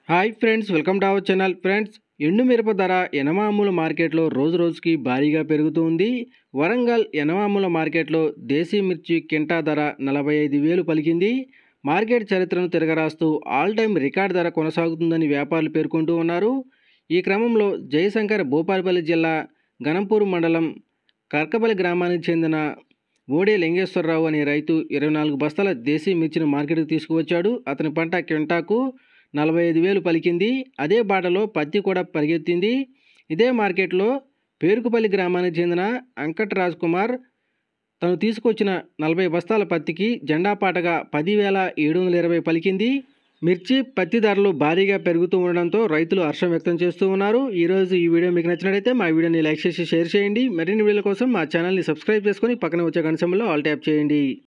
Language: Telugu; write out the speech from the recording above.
hi friends welcome to our channel friends ఎండు మిరప ధర ఎనమామూల మార్కెట్లో రోజు రోజుకి భారీగా పెరుగుతూ ఉంది వరంగల్ ఎనమామూల మార్కెట్లో దేశీ మిర్చి కింటా ధర నలభై ఐదు వేలు పలికింది మార్కెట్ చరిత్రను తిరగరాస్తూ ఆల్ టైమ్ రికార్డ్ ధర కొనసాగుతుందని వ్యాపారులు పేర్కొంటూ ఉన్నారు ఈ క్రమంలో జయశంకర్ భూపాలపల్లి జిల్లా గణంపూర్ మండలం కర్కపల్లి గ్రామానికి చెందిన ఓడే లింగేశ్వరరావు అనే రైతు ఇరవై నాలుగు బస్తాల దేశీ మిర్చిని మార్కెట్కి తీసుకువచ్చాడు అతని పంట కింటాకు నలభై ఐదు వేలు పలికింది అదే బాటలో పత్తి కూడా పరిగెత్తింది ఇదే మార్కెట్లో పేరుకుపల్లి గ్రామానికి చెందిన అంకట్ రాజ్ కుమార్ తను తీసుకొచ్చిన నలభై బస్తాల పత్తికి జెండా పాటగా పదివేల ఏడు వందల ఇరవై పలికింది మిర్చి పత్తి ధరలు భారీగా పెరుగుతూ ఉండడంతో రైతులు హర్షం వ్యక్తం చేస్తూ ఉన్నారు ఈరోజు ఈ వీడియో మీకు నచ్చినట్లయితే మా వీడియోని లైక్ చేసి షేర్ చేయండి మరిన్ని వీడియోల కోసం మా ఛానల్ని సబ్స్క్రైబ్ చేసుకొని పక్కన వచ్చే గంట సమయంలో ఆల్ ట్యాప్ చేయండి